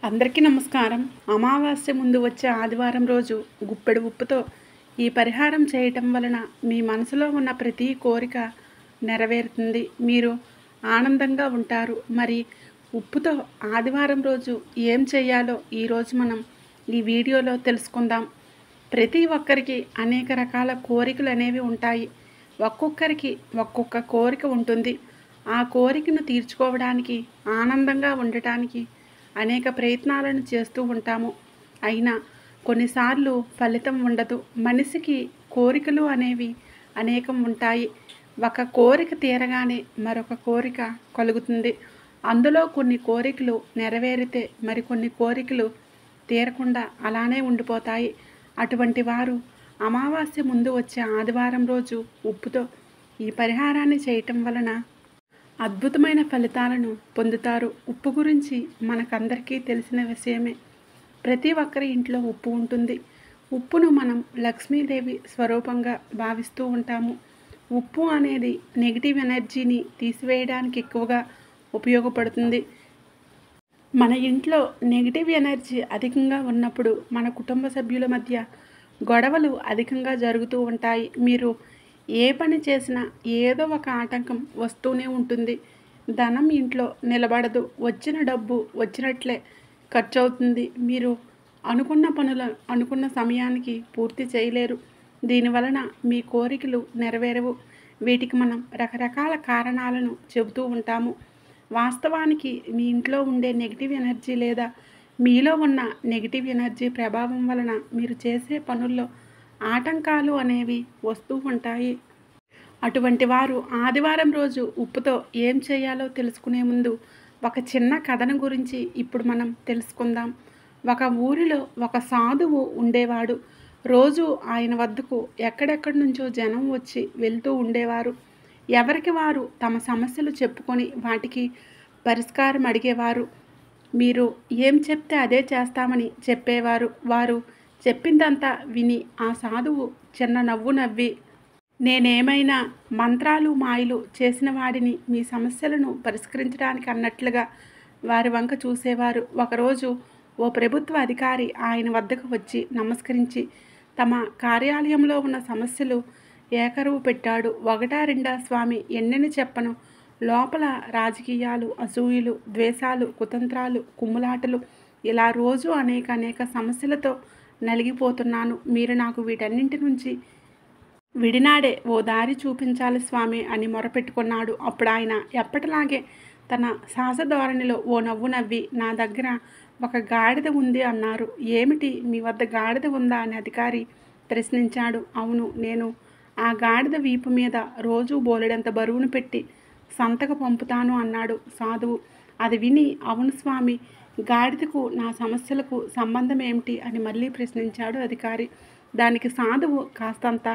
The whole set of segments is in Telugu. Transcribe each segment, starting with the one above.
అందరికీ నమస్కారం అమావాస్య ముందు వచ్చే ఆదివారం రోజు గుప్పెడు ఉప్పుతో ఈ పరిహారం చేయటం వలన మీ మనసులో ఉన్న ప్రతి కోరిక నెరవేరుతుంది మీరు ఆనందంగా ఉంటారు మరి ఉప్పుతో ఆదివారం రోజు ఏం చేయాలో ఈరోజు మనం ఈ వీడియోలో తెలుసుకుందాం ప్రతి ఒక్కరికి అనేక రకాల కోరికలు అనేవి ఉంటాయి ఒక్కొక్కరికి ఒక్కొక్క కోరిక ఉంటుంది ఆ కోరికను తీర్చుకోవడానికి ఆనందంగా ఉండటానికి అనేక ప్రయత్నాలను చేస్తూ ఉంటాము అయినా కొన్నిసార్లు ఫలితం ఉండదు మనిషికి కోరికలు అనేవి అనేకం ఉంటాయి ఒక కోరిక తీరగానే మరొక కోరిక కలుగుతుంది అందులో కొన్ని కోరికలు నెరవేరితే మరికొన్ని కోరికలు తీరకుండా అలానే ఉండిపోతాయి అటువంటి వారు అమావాస్య ముందు వచ్చే ఆదివారం రోజు ఉప్పుతో ఈ పరిహారాన్ని చేయటం వలన అద్భుతమైన ఫలితాలను పొందుతారు ఉప్పు గురించి మనకందరికీ తెలిసిన విషయమే ప్రతి ఒక్కరి ఇంట్లో ఉప్పు ఉంటుంది ఉప్పును మనం లక్ష్మీదేవి స్వరూపంగా భావిస్తూ ఉంటాము ఉప్పు అనేది నెగిటివ్ ఎనర్జీని తీసివేయడానికి ఎక్కువగా ఉపయోగపడుతుంది మన ఇంట్లో నెగిటివ్ ఎనర్జీ అధికంగా ఉన్నప్పుడు మన కుటుంబ సభ్యుల మధ్య గొడవలు అధికంగా జరుగుతూ ఉంటాయి మీరు ఏ పని చేసినా ఏదో ఒక ఆటంకం వస్తూనే ఉంటుంది ధనం ఇంట్లో నిలబడదు వచ్చిన డబ్బు వచ్చినట్లే ఖర్చు అవుతుంది మీరు అనుకున్న పనులు అనుకున్న సమయానికి పూర్తి చేయలేరు దీనివలన మీ కోరికలు నెరవేరవు వీటికి మనం రకరకాల కారణాలను చెబుతూ ఉంటాము వాస్తవానికి మీ ఇంట్లో ఉండే నెగిటివ్ ఎనర్జీ లేదా మీలో ఉన్న నెగిటివ్ ఎనర్జీ ప్రభావం వలన మీరు చేసే పనుల్లో ఆటంకాలు అనేవి వస్తూ ఉంటాయి అటువంటి వారు ఆదివారం రోజు ఉప్పుతో ఏం చేయాలో తెలుసుకునే ముందు ఒక చిన్న కథను గురించి ఇప్పుడు మనం తెలుసుకుందాం ఒక ఊరిలో ఒక సాధువు ఉండేవాడు రోజు ఆయన వద్దకు ఎక్కడెక్కడి నుంచో జనం వచ్చి వెళ్తూ ఉండేవారు ఎవరికి వారు తమ సమస్యలు చెప్పుకొని వాటికి పరిష్కారం అడిగేవారు మీరు ఏం చెప్తే అదే చేస్తామని చెప్పేవారు వారు చెప్పిందంతా విని ఆ సాధువు చిన్న నవ్వు నవ్వి నేనేమైనా మంత్రాలు మాయలు చేసిన వాడిని మీ సమస్యలను పరిష్కరించడానికి అన్నట్లుగా వారి వంక చూసేవారు ఒకరోజు ఓ ప్రభుత్వ అధికారి ఆయన వద్దకు వచ్చి నమస్కరించి తమ కార్యాలయంలో ఉన్న సమస్యలు ఏకరువు పెట్టాడు ఒకటా రెండా స్వామి ఎన్నెని చెప్పను లోపల రాజకీయాలు అసూయలు ద్వేషాలు కుతంత్రాలు కుమ్ములాటలు ఇలా రోజు అనేక అనేక సమస్యలతో నలిగిపోతున్నాను మీరు నాకు వీటన్నింటి నుంచి విడినాడే ఓ దారి చూపించాలి స్వామి అని మొరపెట్టుకున్నాడు అప్పుడు ఆయన ఎప్పటిలాగే తన సాహస ధోరణిలో ఓ నవ్వు నవ్వి నా దగ్గర ఒక గాడిద ఉంది అన్నారు ఏమిటి మీ వద్ద గాడిద ఉందా అని అధికారి ప్రశ్నించాడు అవును నేను ఆ గాడిద వీపు మీద రోజు బోలెడంత బరువును పెట్టి సంతకు పంపుతాను అన్నాడు సాధువు అది విని అవును స్వామి గాడిదకు నా సమస్యలకు సంబంధం ఏమిటి అని మళ్ళీ ప్రశ్నించాడు అధికారి దానికి సాధువు కాస్తంత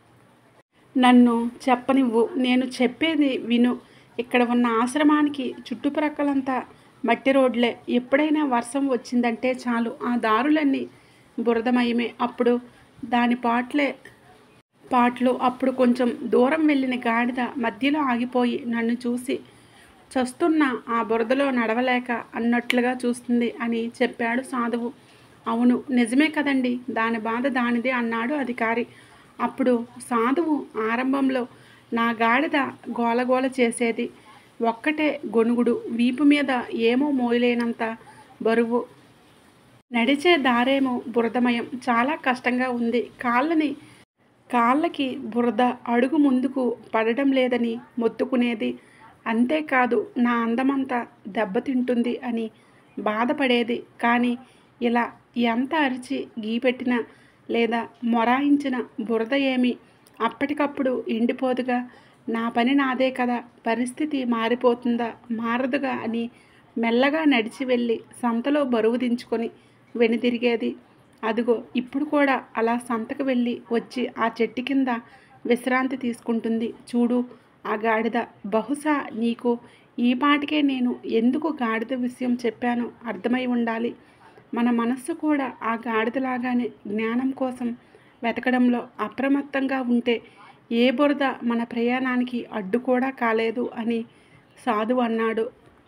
నన్ను చెప్పనివ్వు నేను చెప్పేది విను ఇక్కడ ఉన్న ఆశ్రమానికి చుట్టుప్రక్కలంతా మట్టి రోడ్లే ఎప్పుడైనా వర్షం వచ్చిందంటే చాలు ఆ దారులన్నీ బురదమయమే అప్పుడు దాని పాటలే పాటలు అప్పుడు కొంచెం దూరం వెళ్ళిన గాడిద మధ్యలో ఆగిపోయి నన్ను చూసి చస్తున్న ఆ బురదలో నడవలేక అన్నట్లుగా చూస్తుంది అని చెప్పాడు సాధువు అవును నిజమే కదండి దాని బాధ దానిదే అన్నాడు అధికారి అప్పుడు సాధువు ఆరంభంలో నా గాడిద గోలగోల చేసేది ఒక్కటే గొనుగుడు వీపు మీద ఏమో మోయలేనంత బరువు నడిచే దారేమో బురదమయం చాలా కష్టంగా ఉంది కాళ్ళని కాళ్ళకి బురద అడుగు ముందుకు పడడం లేదని మొత్తుకునేది అంతేకాదు నా అందమంతా దెబ్బతింటుంది అని బాధపడేది కానీ ఇలా ఎంత అరిచి గీపెట్టినా లేదా మొరాయించిన బురద ఏమి అప్పటికప్పుడు ఎండిపోదుగా నా పని నాదే కదా పరిస్థితి మారిపోతుందా మారదుగా అని మెల్లగా నడిచి వెళ్ళి సంతలో బరువు దించుకొని వెనుదిరిగేది అదిగో ఇప్పుడు కూడా అలా సంతకు వెళ్ళి వచ్చి ఆ చెట్టు కింద విశ్రాంతి తీసుకుంటుంది చూడు ఆ గాడిద బహుశా నీకు ఈ పాటికే నేను ఎందుకు గాడిద విషయం చెప్పానో అర్థమై ఉండాలి మన మనస్సు కూడా ఆ గాడిదలాగానే జ్ఞానం కోసం వెతకడంలో అప్రమత్తంగా ఉంటే ఏ బురద మన ప్రయాణానికి అడ్డు కూడా కాలేదు అని సాధు అన్నాడు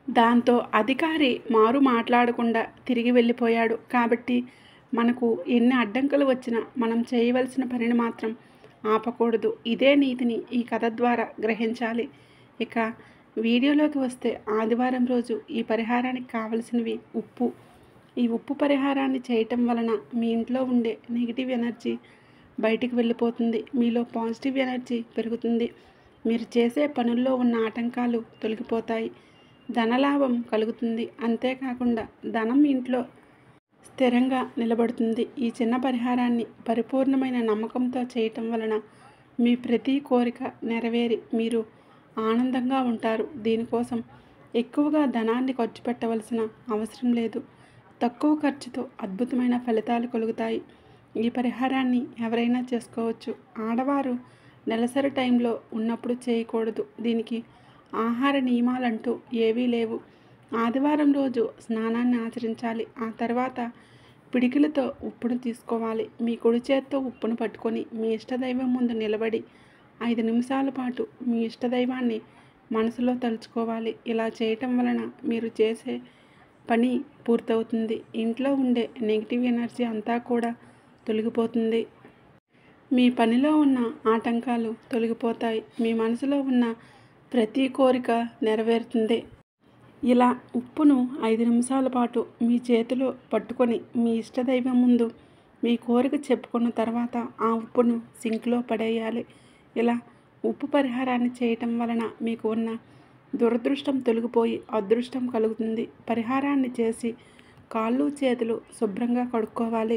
దాంతో అధికారి మారు మాట్లాడకుండా తిరిగి వెళ్ళిపోయాడు కాబట్టి మనకు ఎన్ని అడ్డంకులు వచ్చినా మనం చేయవలసిన పనిని మాత్రం ఆపకూడదు ఇదే నీతిని ఈ కథ ద్వారా గ్రహించాలి ఇక వీడియోలోకి వస్తే ఆదివారం రోజు ఈ పరిహారానికి కావలసినవి ఉప్పు ఈ ఉప్పు పరిహారాన్ని చేయటం వలన మీ ఇంట్లో ఉండే నెగిటివ్ ఎనర్జీ బయటికి వెళ్ళిపోతుంది మీలో పాజిటివ్ ఎనర్జీ పెరుగుతుంది మీరు చేసే పనుల్లో ఉన్న ఆటంకాలు తొలగిపోతాయి ధనలాభం కలుగుతుంది అంతేకాకుండా ధనం ఇంట్లో స్థిరంగా నిలబడుతుంది ఈ చిన్న పరిహారాన్ని పరిపూర్ణమైన నమ్మకంతో చేయటం వలన మీ ప్రతి కోరిక నెరవేరి మీరు ఆనందంగా ఉంటారు దీనికోసం ఎక్కువగా ధనాన్ని ఖర్చు పెట్టవలసిన అవసరం లేదు తక్కువ ఖర్చుతో అద్భుతమైన ఫలితాలు కలుగుతాయి ఈ పరిహారాన్ని ఎవరైనా చేసుకోవచ్చు ఆడవారు నెలసరి టైంలో ఉన్నప్పుడు చేయకూడదు దీనికి ఆహార నియమాలంటూ ఏవీ లేవు ఆదివారం రోజు స్నానాన్ని ఆచరించాలి ఆ తర్వాత పిడికిలతో ఉప్పును తీసుకోవాలి మీ కుడి చేత్తో ఉప్పును పట్టుకొని మీ ఇష్టదైవం ముందు నిలబడి ఐదు నిమిషాల పాటు మీ ఇష్టదైవాన్ని మనసులో తలుచుకోవాలి ఇలా చేయటం వలన మీరు చేసే పని పూర్తవుతుంది ఇంట్లో ఉండే నెగిటివ్ ఎనర్జీ అంతా కూడా తొలగిపోతుంది మీ పనిలో ఉన్న ఆటంకాలు తొలగిపోతాయి మీ మనసులో ఉన్న ప్రతి కోరిక నెరవేరుతుంది ఇలా ఉప్పును ఐదు నిమిషాల పాటు మీ చేతిలో పట్టుకొని మీ ఇష్టదైవం ముందు మీ కోరిక చెప్పుకున్న తర్వాత ఆ ఉప్పును సింక్లో పడేయాలి ఇలా ఉప్పు పరిహారాన్ని చేయటం వలన మీకు ఉన్న దురదృష్టం తొలగిపోయి అదృష్టం కలుగుతుంది పరిహారాన్ని చేసి కాళ్ళు చేతులు శుభ్రంగా కడుక్కోవాలి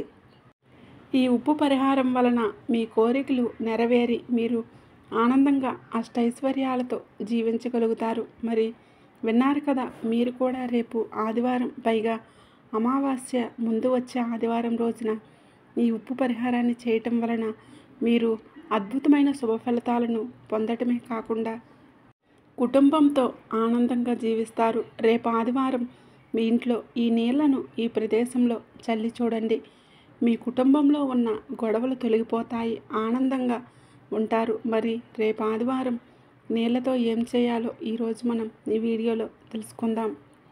ఈ ఉప్పు పరిహారం వలన మీ కోరికలు నెరవేరి మీరు ఆనందంగా అష్టైశ్వర్యాలతో జీవించగలుగుతారు మరి విన్నారు కదా మీరు కూడా రేపు ఆదివారం పైగా అమావాస్య ముందు వచ్చే ఆదివారం రోజున ఈ ఉప్పు పరిహారాన్ని చేయటం వలన మీరు అద్భుతమైన శుభ ఫలితాలను పొందటమే కాకుండా కుటుంబంతో ఆనందంగా జీవిస్తారు రేపు ఆదివారం మీ ఇంట్లో ఈ నీళ్లను ఈ ప్రదేశంలో చల్లి చూడండి మీ కుటుంబంలో ఉన్న గొడవలు తొలగిపోతాయి ఆనందంగా ఉంటారు మరి రేపు ఆదివారం నీళ్ళతో ఏం చేయాలో ఈరోజు మనం ఈ వీడియోలో తెలుసుకుందాం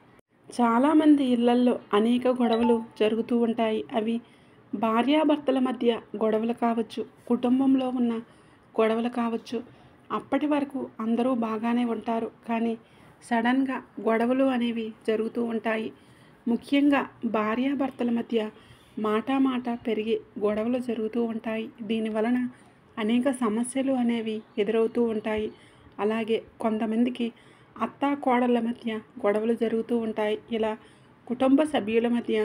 చాలామంది ఇళ్లల్లో అనేక గొడవలు జరుగుతూ ఉంటాయి అవి భార్యాభర్తల మధ్య గొడవలు కావచ్చు కుటుంబంలో ఉన్న గొడవలు కావచ్చు అప్పటి వరకు అందరూ బాగానే ఉంటారు కానీ సడన్గా గొడవలు అనేవి జరుగుతూ ఉంటాయి ముఖ్యంగా భార్యాభర్తల మధ్య మాట మాట పెరిగి గొడవలు జరుగుతూ ఉంటాయి దీని వలన అనేక సమస్యలు అనేవి ఎదురవుతూ ఉంటాయి అలాగే కొంతమందికి అత్తా కోడళ్ళ మధ్య గొడవలు జరుగుతూ ఉంటాయి ఇలా కుటుంబ సభ్యుల మధ్య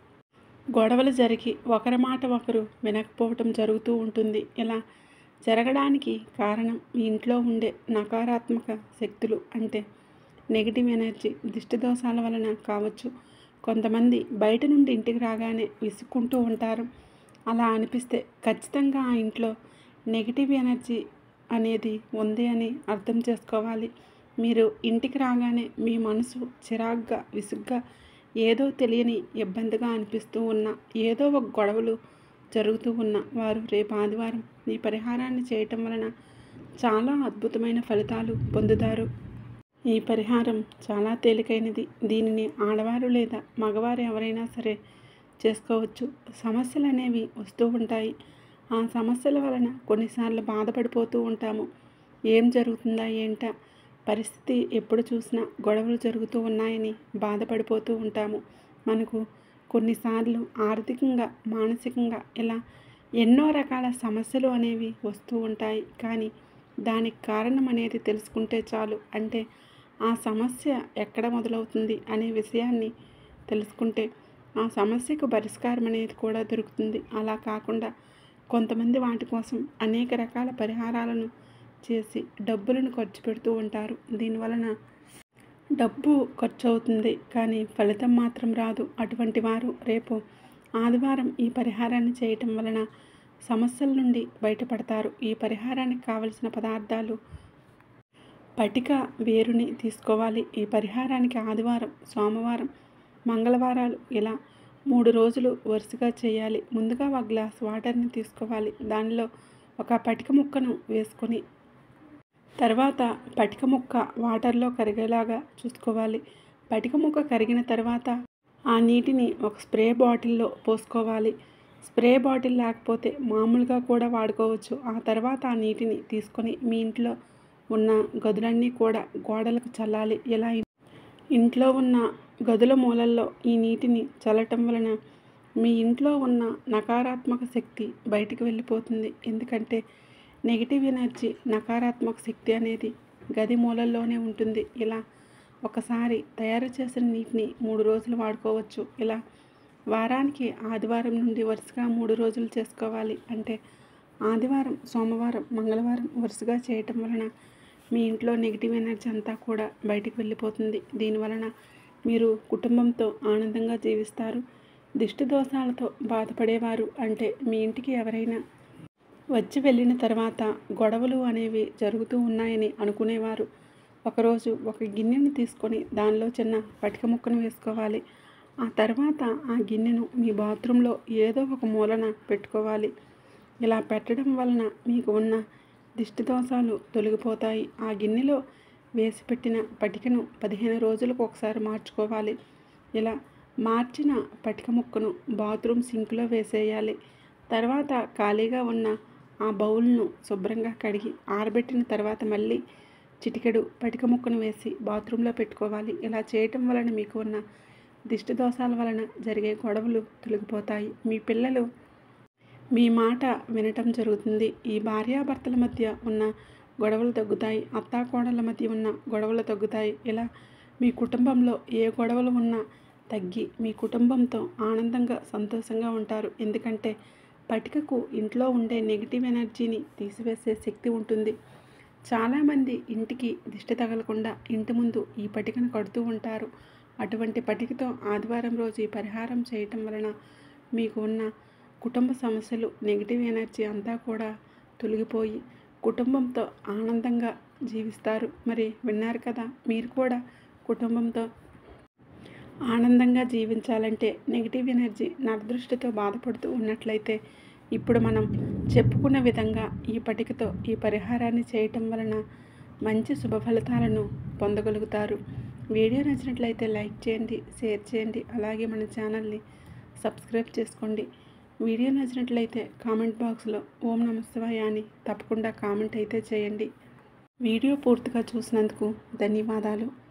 గొడవలు జరిగి ఒకరి మాట ఒకరు వినకపోవటం జరుగుతూ ఉంటుంది ఇలా జరగడానికి కారణం మీ ఇంట్లో ఉండే నకారాత్మక శక్తులు అంటే నెగిటివ్ ఎనర్జీ దిష్టి దోషాల వలన కావచ్చు కొంతమంది బయట నుండి ఇంటికి రాగానే విసుక్కుంటూ ఉంటారు అలా అనిపిస్తే ఖచ్చితంగా ఆ ఇంట్లో నెగిటివ్ ఎనర్జీ అనేది ఉంది అని అర్థం చేసుకోవాలి మీరు ఇంటికి రాగానే మీ మనసు చిరాగ్గా విసుగ్గా ఏదో తెలియని ఇబ్బందిగా అనిపిస్తూ ఉన్న ఏదో ఒక గొడవలు జరుగుతూ ఉన్న వారు రేపు ఆదివారం ఈ పరిహారాన్ని చేయటం వలన చాలా అద్భుతమైన ఫలితాలు పొందుతారు ఈ పరిహారం చాలా తేలికైనది దీనిని ఆడవారు లేదా మగవారు ఎవరైనా సరే చేసుకోవచ్చు సమస్యలు అనేవి వస్తూ ఉంటాయి ఆ సమస్యల వలన కొన్నిసార్లు బాధపడిపోతూ ఉంటాము ఏం జరుగుతుందా ఏంటా పరిస్థితి ఎప్పుడు చూసినా గొడవలు జరుగుతూ ఉన్నాయని బాధపడిపోతూ ఉంటాము మనకు కొన్నిసార్లు ఆర్థికంగా మానసికంగా ఇలా ఎన్నో రకాల సమస్యలు అనేవి వస్తూ ఉంటాయి కానీ దానికి కారణం అనేది తెలుసుకుంటే చాలు అంటే ఆ సమస్య ఎక్కడ మొదలవుతుంది అనే విషయాన్ని తెలుసుకుంటే ఆ సమస్యకు పరిష్కారం అనేది కూడా దొరుకుతుంది అలా కాకుండా కొంతమంది వాటి కోసం అనేక రకాల పరిహారాలను చేసి డబ్బులను ఖర్చు పెడుతూ ఉంటారు దీనివలన డబ్బు ఖర్చు అవుతుంది కానీ ఫలితం మాత్రం రాదు అటువంటి వారు రేపు ఆదివారం ఈ పరిహారాన్ని చేయటం వలన సమస్యల నుండి బయటపడతారు ఈ పరిహారానికి కావలసిన పదార్థాలు పటిక వేరుని తీసుకోవాలి ఈ పరిహారానికి ఆదివారం సోమవారం మంగళవారాలు ఇలా మూడు రోజులు వరుసగా చేయాలి ముందుగా ఒక గ్లాస్ వాటర్ని తీసుకోవాలి దానిలో ఒక పటిక ముక్కను వేసుకొని తర్వాత పటిక ముక్క వాటర్లో కరిగేలాగా చూసుకోవాలి పటిక ముక్క కరిగిన తర్వాత ఆ నీటిని ఒక స్ప్రే బాటిల్లో పోసుకోవాలి స్ప్రే బాటిల్ లేకపోతే మామూలుగా కూడా వాడుకోవచ్చు ఆ తర్వాత ఆ నీటిని తీసుకొని మీ ఇంట్లో ఉన్న గదులన్నీ కూడా గోడలకు చల్లాలి ఇలా ఇంట్లో ఉన్న గదుల మూలల్లో ఈ నీటిని చల్లటం వలన మీ ఇంట్లో ఉన్న నకారాత్మక శక్తి బయటికి వెళ్ళిపోతుంది ఎందుకంటే నెగిటివ్ ఎనర్జీ నకారాత్మక శక్తి అనేది గది మూలల్లోనే ఉంటుంది ఇలా ఒకసారి తయారు చేసిన నీటిని మూడు రోజులు వాడుకోవచ్చు ఇలా వారానికి ఆదివారం నుండి వరుసగా మూడు రోజులు చేసుకోవాలి అంటే ఆదివారం సోమవారం మంగళవారం వరుసగా చేయటం వలన మీ ఇంట్లో నెగిటివ్ ఎనర్జీ అంతా కూడా బయటికి వెళ్ళిపోతుంది దీనివలన మీరు కుటుంబంతో ఆనందంగా జీవిస్తారు దిష్టి దోషాలతో బాధపడేవారు అంటే మీ ఇంటికి ఎవరైనా వచ్చి వెళ్ళిన తర్వాత గొడవలు అనేవి జరుగుతూ ఉన్నాయని అనుకునేవారు ఒకరోజు ఒక గిన్నెని తీసుకొని దానిలో చిన్న పటిక ముక్కను వేసుకోవాలి ఆ తర్వాత ఆ గిన్నెను మీ బాత్రూంలో ఏదో ఒక మూలన పెట్టుకోవాలి ఇలా పెట్టడం వలన మీకు ఉన్న దిష్టి దోషాలు తొలగిపోతాయి ఆ గిన్నెలో వేసి పెట్టిన పటికను పదిహేను రోజులకు ఒకసారి మార్చుకోవాలి ఇలా మార్చిన పటిక ముక్కను బాత్రూమ్ సింక్లో వేసేయాలి తర్వాత ఖాళీగా ఉన్న ఆ బౌల్ను శుభ్రంగా కడిగి ఆరబెట్టిన తర్వాత మళ్ళీ చిటికెడు పటిక ముక్కను వేసి బాత్రూంలో పెట్టుకోవాలి ఇలా చేయటం వలన మీకు ఉన్న దిష్టి దోషాల వలన జరిగే గొడవలు తొలగిపోతాయి మీ పిల్లలు మీ మాట వినటం జరుగుతుంది ఈ భార్యాభర్తల మధ్య ఉన్న గొడవలు తగ్గుతాయి అత్తాకోడళ్ళ మధ్య ఉన్న గొడవలు తగ్గుతాయి ఇలా మీ కుటుంబంలో ఏ గొడవలు ఉన్నా తగ్గి మీ కుటుంబంతో ఆనందంగా సంతోషంగా ఉంటారు ఎందుకంటే పటికకు ఇంట్లో ఉండే నెగిటివ్ ఎనర్జీని తీసివేసే శక్తి ఉంటుంది చాలామంది ఇంటికి దిష్టి తగలకుండా ఇంటి ముందు ఈ పటికను కడుతూ ఉంటారు అటువంటి పటికతో ఆదివారం రోజు ఈ పరిహారం చేయటం వలన మీకు ఉన్న కుటుంబ సమస్యలు నెగిటివ్ ఎనర్జీ అంతా కూడా తొలగిపోయి కుటుంబంతో ఆనందంగా జీవిస్తారు మరి విన్నారు కదా మీరు కూడా కుటుంబంతో ఆనందంగా జీవించాలంటే నెగిటివ్ ఎనర్జీ నరదృష్టితో బాధపడుతూ ఉన్నట్లయితే ఇప్పుడు మనం చెప్పుకున్న విధంగా ఈ పటికతో ఈ పరిహారాన్ని చేయటం వలన మంచి శుభ ఫలితాలను పొందగలుగుతారు వీడియో నచ్చినట్లయితే లైక్ చేయండి షేర్ చేయండి అలాగే మన ఛానల్ని సబ్స్క్రైబ్ చేసుకోండి వీడియో నచ్చినట్లయితే కామెంట్ బాక్స్లో ఓం నమస్తవాయ అని తప్పకుండా కామెంట్ అయితే చేయండి వీడియో పూర్తిగా చూసినందుకు ధన్యవాదాలు